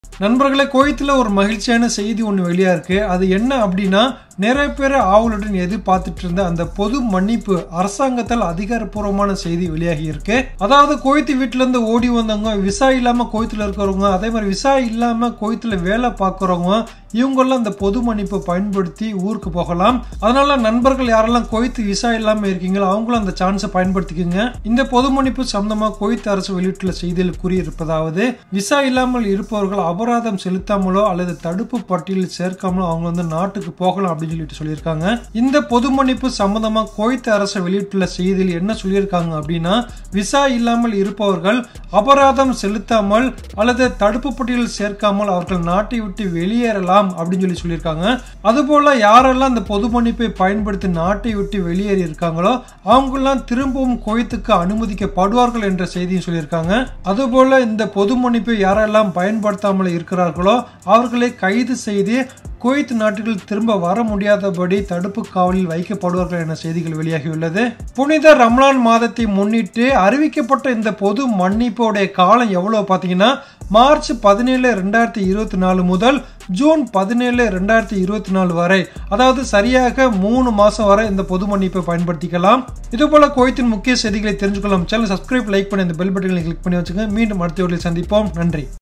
நண்பர்களே கோயத்தில் ஒரு மகிழ்ச்சியான செய்தி ஒன்று வெளியா இருக்கு அது என்ன அப்படின்னா நிறைய பேர் ஆவலுடன் எதிர்பார்த்துட்டு இருந்த அந்த பொது மன்னிப்பு அரசாங்கத்தால் அதிகாரப்பூர்வமான செய்தி வெளியாகி இருக்கு அதாவது கோயத்து வீட்டுல இருந்து ஓடி வந்தவங்க விசா இல்லாம கோயத்துல இருக்கிறவங்க அதே மாதிரி விசா இல்லாம கோயத்துல வேலை பார்க்கறவங்க இவங்கெல்லாம் அந்த பொது மன்னிப்பு பயன்படுத்தி ஊருக்கு போகலாம் அதனால நண்பர்கள் யாரெல்லாம் கோயத்து விசா இல்லாம இருக்கீங்களோ அவங்களும் அந்த சான்ஸை பயன்படுத்திக்கோங்க இந்த பொது மன்னிப்பு சம்பந்தமா கோயத்து அரசு வெளியிட்டுள்ள செய்தியில் கூறியிருப்பதாவது விசா இல்லாமல் இருப்பவர்கள் அபராதம் செலுத்தாமலோ அல்லது தடுப்பு பட்டியலில் சேர்க்காமலோ அவங்க வந்து நாட்டுக்கு போகலாம் அப்படின்னு சொல்லிட்டு சொல்லியிருக்காங்க இந்த பொது மன்னிப்பு சம்பந்தமா கோயத்து அரசு வெளியிட்டுள்ள செய்தியில் என்ன சொல்லியிருக்காங்க அப்படின்னா விசா இல்லாமல் இருப்பவர்கள் அபராதம் செலுத்தாமல் அல்லது தடுப்பு பட்டியலில் சேர்க்காமல் அவர்கள் நாட்டை விட்டு வெளியேறலாம் அப்படின்னு சொல்லி சொல்லியிருக்காங்க அதுபோல யாரெல்லாம் இந்த பொது மன்னிப்பை பயன்படுத்தி நாட்டை விட்டு வெளியேறி இருக்காங்களோ அவங்கெல்லாம் திரும்பவும் கோயத்துக்கு அனுமதிக்கப்படுவார்கள் என்ற செய்தியும் சொல்லியிருக்காங்க அதுபோல இந்த பொது மன்னிப்பை யாரெல்லாம் பயன்படுத்தாமல் இருக்கிறார்களோ அவர்களை கைது செய்து குவைத் நாட்டுகள் திரும்ப வர முடியாதபடி தடுப்பு காவலில் வைக்கப்படுவார்கள் என செய்திகள் வெளியாகியுள்ளது புனித ரம்லான் மாதத்தை முன்னிட்டு அறிவிக்கப்பட்ட இந்த பொது மன்னிப்போடைய காலம் எவ்வளவு பார்த்தீங்கன்னா மார்ச் பதினேழு ரெண்டாயிரத்தி இருபத்தி நாலு முதல் ஜூன் பதினேழு ரெண்டாயிரத்தி இருபத்தி நாலு வரை அதாவது சரியாக மூணு மாசம் வரை இந்த பொது மன்னிப்பை பயன்படுத்திக்கலாம் இது போல கோயத்தின் முக்கிய செய்திகளை தெரிஞ்சுக்கொள்ளும் சேனல் சப்ஸ்கிரைப் லைக் பண்ணி இந்த பெல் பட்டனை கிளிக் பண்ணி வச்சுங்க மீண்டும் அடுத்த வீடியோவில் சந்திப்போம் நன்றி